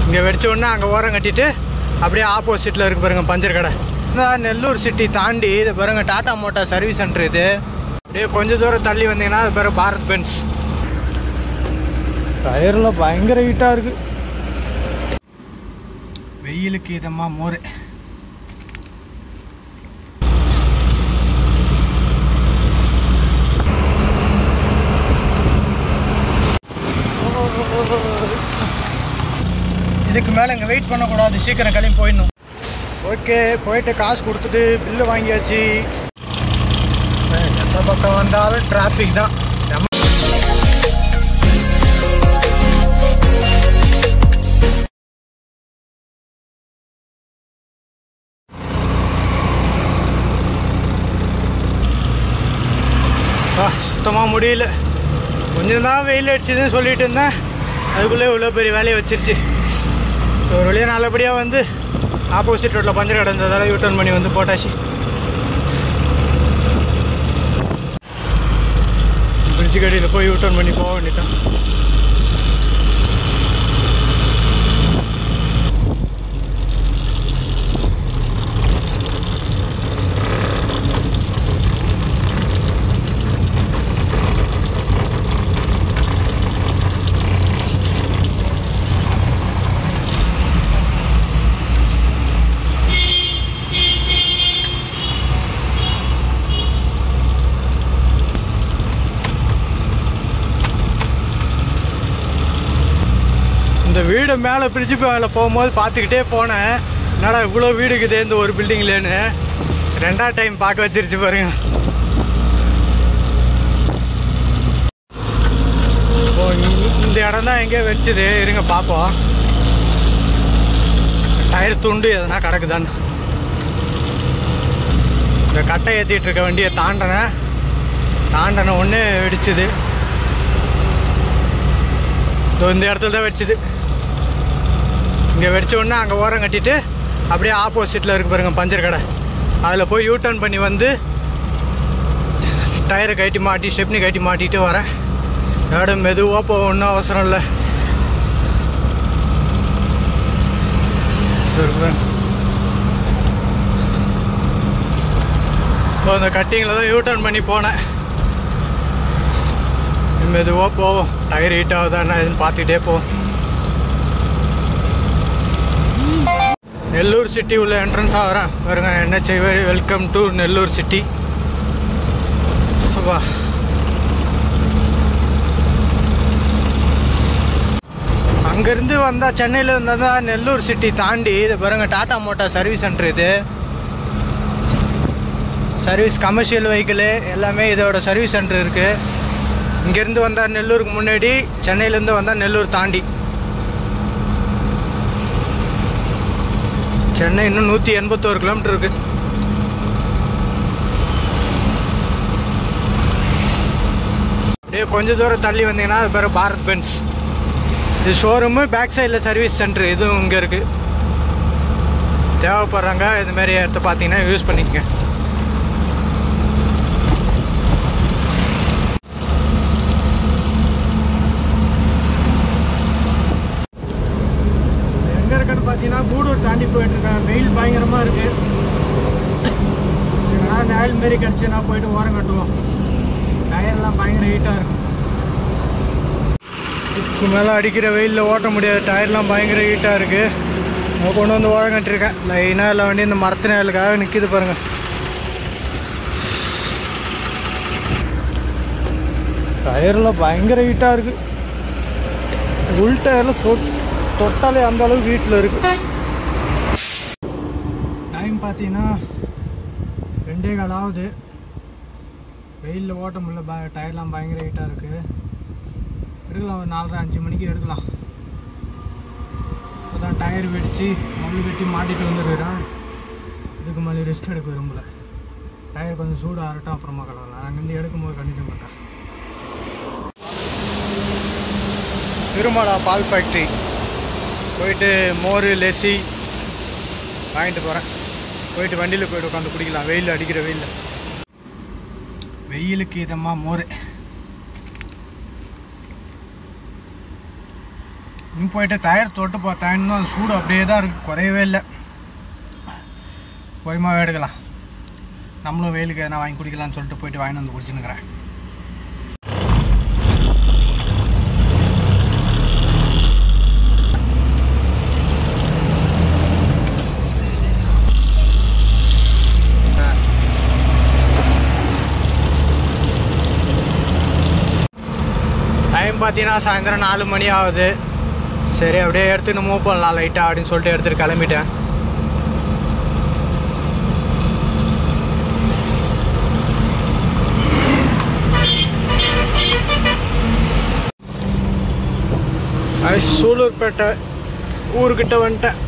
இங்கே வெடிச்ச உடனே அங்கே ஓரம் கட்டிட்டு அப்படியே ஆப்போசிட்டில் இருக்கு பாருங்க பஞ்சர் கடை இந்த நெல்லூர் சிட்டி தாண்டி இது பாருங்க டாடா மோட்டார் சர்வீஸ் சென்டர் இது அப்படியே கொஞ்சம் தூரம் தள்ளி வந்தீங்கன்னா அது பேர் பாரத் பென்ஸ் டயர்லாம் பயங்கர ஹீட்டாக இருக்கு வெயிலுக்கு இதமாக மோர் இதுக்கு மேலே இங்கே வெயிட் பண்ணக்கூடாது சீக்கிரம் கிளம்பி போயிடணும் ஓகே போயிட்டு காசு கொடுத்துட்டு பில்லு வாங்கியாச்சு அஹ் எந்த பக்கம் வந்தாலும் டிராஃபிக் தான் நம்ம சுத்தமாக முடியல கொஞ்சம் தான் வெயில் அடிச்சுதுன்னு சொல்லிட்டு இருந்தேன் அதுக்குள்ளே இவ்வளோ பெரிய வேலையை வச்சிருச்சு ஒரு வழியாக நல்லபடியாக வந்து ஆப்போசிட் ரோட்டில் பஞ்சர் கிடந்ததால யூட்டர்ன் பண்ணி வந்து போட்டாச்சு பிரிட்ஜு கடியில் போய் யூட்டர்ன் பண்ணி போக வேண்டியதான் இந்த வீடு மேலே பிரிட்ஜு மேலே போகும்போது பார்த்துக்கிட்டே போனேன் என்னடா இவ்வளோ வீடு இருக்குது இந்த ஒரு பில்டிங்லேன்னு ரெண்டாவது டைம் பார்க்க வச்சிருச்சு பாருங்க இப்போ இ- இந்த இடம் தான் எங்கேயோ வச்சுது இருங்க பார்ப்போம் டயர் துண்டு எதனா கிடக்குதான்னு இந்த கட்டை ஏற்றிட்டு இருக்க வண்டியை தாண்டினேன் தாண்டின ஒன்று வெடிச்சுது இதோ இந்த இடத்துல தான் வெடிச்சுது இங்கே வெடிச்ச உடனே அங்கே ஓரம் கட்டிட்டு அப்படியே ஆப்போசிட்டில் இருக்கு பாருங்க பஞ்சர் கடை அதில் போய் யூ டர்ன் பண்ணி வந்து டயரை கட்டி மாட்டி ஸ்டெப்னி கட்டி மாட்டிட்டு வரேன் இடம் மெதுவாக போக ஒன்றும் அவசரம் இல்லை இதோ இருக்கு பாருங்க. இப்போ அந்த கட்டிங்கில் தான் யூ டர்ன் பண்ணி போனேன் மெதுவாக போவோம் டயர் ஹீட் ஆகுதா என்ன இதுன்னு பார்த்துக்கிட்டே போவோம் நெல்லூர் சிட்டி உள்ள என்ட்ரன்ஸ் ஆகிறேன் பாருங்க என்ன செய்வேன் வெல்கம் டு நெல்லூர் சிட்டி வா அங்கேருந்து வந்தால் சென்னையில் இருந்தால் தான் நெல்லூர் சிட்டி தாண்டி இது பாருங்க டாடா மோட்டார் சர்வீஸ் சென்டர் இது சர்வீஸ் கமர்ஷியல் வெஹிக்கிள் எல்லாமே இதோட சர்வீஸ் சென்டர் இருக்குது இங்கேருந்து வந்தால் நெல்லூருக்கு முன்னாடி சென்னையிலேருந்து வந்தால் நெல்லூர் தாண்டி சென்னை இன்னும் நூற்றி எண்பத்தோரு கிலோமீட்டர் இருக்கு அப்படியே கொஞ்சம் தூரம் தள்ளி வந்தீங்கன்னா அது பேர் பாரத் பென்ஸ் இது ஷோரூமு பேக் சைடில் சர்வீஸ் சென்டர் இதுவும் இங்கே இருக்குது தேவைப்படுறாங்க இது மாதிரி இடத்த பார்த்தீங்கன்னா யூஸ் பண்ணிக்கங்க எங்கே இருக்குன்னு பார்த்தீங்கன்னா கூடூர் தாண்டி போயிட்டு இருக்கேன் வெயில் பயங்கரமாக இருக்கு எங்கன்னா நிழல் மாரி கிடச்சுன்னா போயிட்டு ஓரம் கட்டுவோம் டயர்லாம் பயங்கர ஹீட்டாக இருக்கும் இதுக்கு மேலே அடிக்கிற வெயிலில் ஓட்ட முடியாது டயர்லாம் பயங்கர ஹீட்டாக இருக்குது நான் கொண்டு வந்து ஓரம் கட்டிருக்கேன் லைனாக இல்லை வண்டி இந்த மரத்து நிழலுக்காக நிற்கிது பாருங்கள் டயர்லாம் பயங்கர ஹீட்டாக இருக்குது உள் டயரில் தொட் தொட்டாலே அந்த அளவுக்கு வீட்டில் இருக்கு டைம் பார்த்தீங்கன்னா ரெண்டே கால் ஆகுது வெயிலில் ஓட்ட முடியல ப டயர்லாம் பயங்கர ஹீட்டாக இருக்குது எடுக்கலாம் ஒரு நாலரை அஞ்சு மணிக்கு எடுக்கலாம் அதான் டயர் வெடித்து மல்லு வெட்டி மாட்டிட்டு வந்துருக்கிறேன் இதுக்கு மேலே ரெஸ்ட் எடுக்க விரும்பல டயர் கொஞ்சம் சூடு ஆறட்டும் அப்புறமா கிளம்பலாம் அங்கேருந்து எடுக்கும்போது கண்டிப்பாக மாட்டேன் திருமலா பால் ஃபேக்ட்ரி போயிட்டு மோர் லெசி வாங்கிட்டு போகிறேன் போயிட்டு வண்டியில் போயிட்டு உட்காந்து குடிக்கலாம் வெயில் அடிக்கிற வெயிலில் வெயிலுக்கு இதமாக மோர் இன்னும் போயிட்டு டயர் தொட்டு பார்த்தேன் இன்னும் அந்த சூடு அப்படியே தான் இருக்குது குறையவே இல்லை பொறுமையாக எடுக்கலாம் நம்மளும் வெயிலுக்கு எதனா வாங்கி குடிக்கலாம்னு சொல்லிட்டு போயிட்டு வாங்கிட்டு வந்து குடிச்சுன்னுக்கிறேன் டைம் பார்த்தீங்கன்னா சாயந்தரம் நாலு மணி ஆகுது சரி அப்படியே எடுத்துன்னு மூவ் பண்ணலாம் லைட்டாக அப்படின்னு சொல்லிட்டு எடுத்துகிட்டு கிளம்பிட்டேன் அது சூலூர்பேட்டை ஊருக்கிட்ட வந்துட்டேன்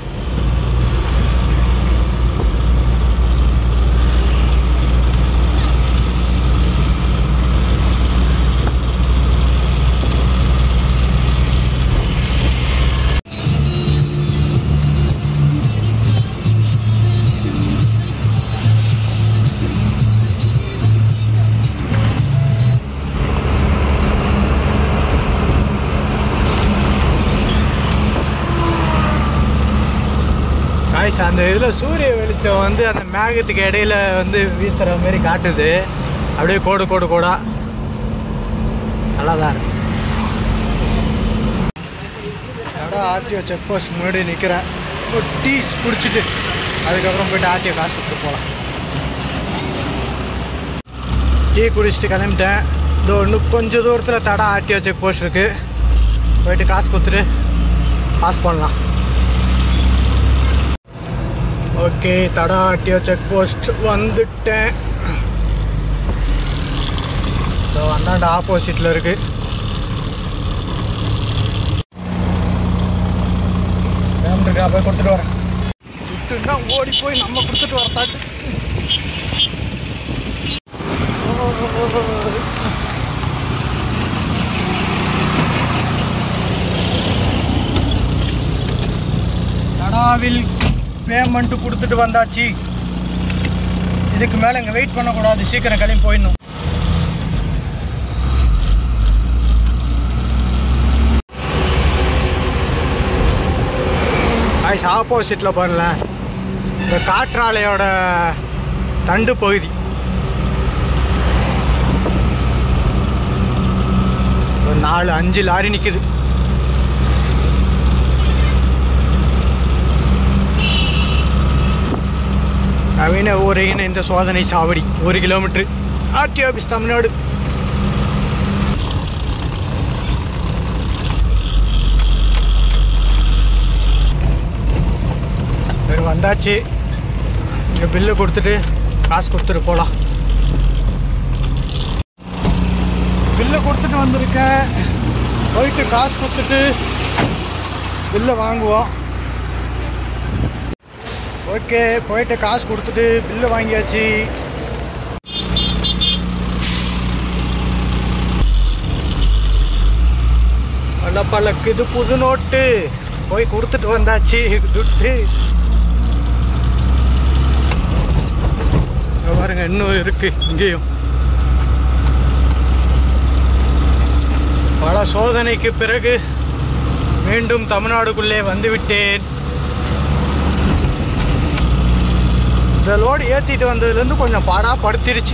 காய்ஸ் அந்த இதில் சூரிய வெளிச்சம் வந்து அந்த மேகத்துக்கு இடையில வந்து வீசுகிற மாதிரி காட்டுது அப்படியே கோடு கோடு கோடா நல்லா தான் இருக்கு இடம் ஆர்டிஓ செக் போஸ்ட் முன்னாடி நிற்கிறேன் ஒரு டீ குடிச்சிட்டு அதுக்கப்புறம் போயிட்டு ஆர்டிஓ காசு கொடுத்துட்டு போகலாம் டீ குடிச்சிட்டு கிளம்பிட்டேன் இதோ இன்னும் கொஞ்சம் தூரத்தில் தடா ஆர்டிஓ செக் போஸ்ட் இருக்குது போயிட்டு காசு கொடுத்துட்டு பாஸ் பண்ணலாம் okay Tada RTO check post வந்துட்டேன் இதோ அந்தாண்ட ஆப்போசிட்டில் இருக்கு இருக்கா போய் கொடுத்துட்டு வரேன் விட்டுன்னா ஓடி போய் நம்ம கொடுத்துட்டு வரத்தாக்கு தடாவில் பேமெண்ட் கொடுத்துட்டு வந்தாச்சு இதுக்கு மேலே இங்கே வெயிட் பண்ணக்கூடாது சீக்கிரம் கிளம்பி போயிடணும் ஐஸ் ஆப்போசிட்டில் பாருல இந்த காற்றாலையோட தண்டு பகுதி ஒரு நாலு அஞ்சு லாரி நிற்குது நவீன ஊரையின் இந்த சோதனை சாவடி ஒரு கிலோமீட்டர் ஆர்டி ஆஃபீஸ் தமிழ்நாடு சரி வந்தாச்சு இங்கே பில்லு கொடுத்துட்டு காசு கொடுத்துட்டு போகலாம் பில்லு கொடுத்துட்டு வந்திருக்கேன் போயிட்டு காசு கொடுத்துட்டு பில்லை வாங்குவோம் ஓகே போயிட்டு காசு கொடுத்துட்டு பில்லு வாங்கியாச்சு பல பழக்குது புது நோட்டு போய் கொடுத்துட்டு வந்தாச்சு துட்டு இங்க பாருங்க இன்னும் இருக்கு இங்கேயும் பல சோதனைக்கு பிறகு மீண்டும் தமிழ்நாடுக்குள்ளே வந்துவிட்டேன் இந்த லோடு ஏற்றிட்டு வந்ததுலேருந்து கொஞ்சம் பாடா படுத்திருச்சு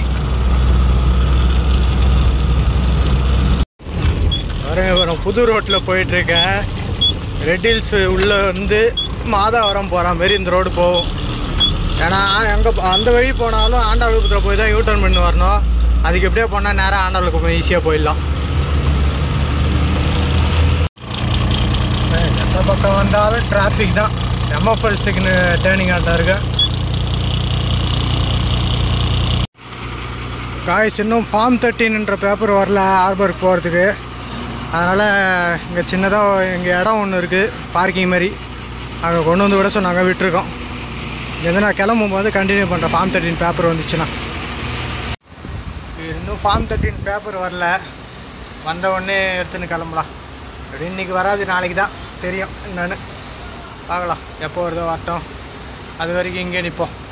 பாருங்க வரும் புது ரோட்டில் போயிட்டுருக்கேன் ரெட் ஹில்ஸ் உள்ளே வந்து மாதாவரம் போகிற மாதிரி இந்த ரோடு போகும் ஏன்னா எங்கே அந்த வழி போனாலும் ஆண்டாளுக்குத்தில் போய் தான் யூட்டர்ன் பண்ணி வரணும் அதுக்கு எப்படியே போனால் நேராக ஆண்டாளுக்கு போய் ஈஸியாக போயிடலாம் எந்த பக்கம் வந்தாலும் டிராஃபிக் தான் எம்எஃப்எல் சிக்னல் டேர்னிங் ஆட்டம் இருக்கு காய்ஸ் இன்னும் ஃபார்ம் தேர்ட்டின்ன்ற பேப்பர் வரல ஹார்பருக்கு போகிறதுக்கு அதனால் இங்கே சின்னதாக எங்கள் இடம் ஒன்று இருக்குது பார்க்கிங் மாதிரி அங்கே கொண்டு வந்து விட சொன்னாங்க விட்டுருக்கோம் இங்கேருந்து நான் கிளம்பும் போது கண்டினியூ பண்ணுறேன் ஃபார்ம் தேர்ட்டின் பேப்பர் வந்துச்சுன்னா இன்னும் ஃபார்ம் தேர்ட்டின் பேப்பர் வரல வந்த உடனே எடுத்துன்னு கிளம்பலாம் அப்படி இன்றைக்கி வராது நாளைக்கு தான் தெரியும் என்னன்னு பார்க்கலாம் எப்போ வருதோ வரட்டும் அது வரைக்கும் இங்கே நிற்போம்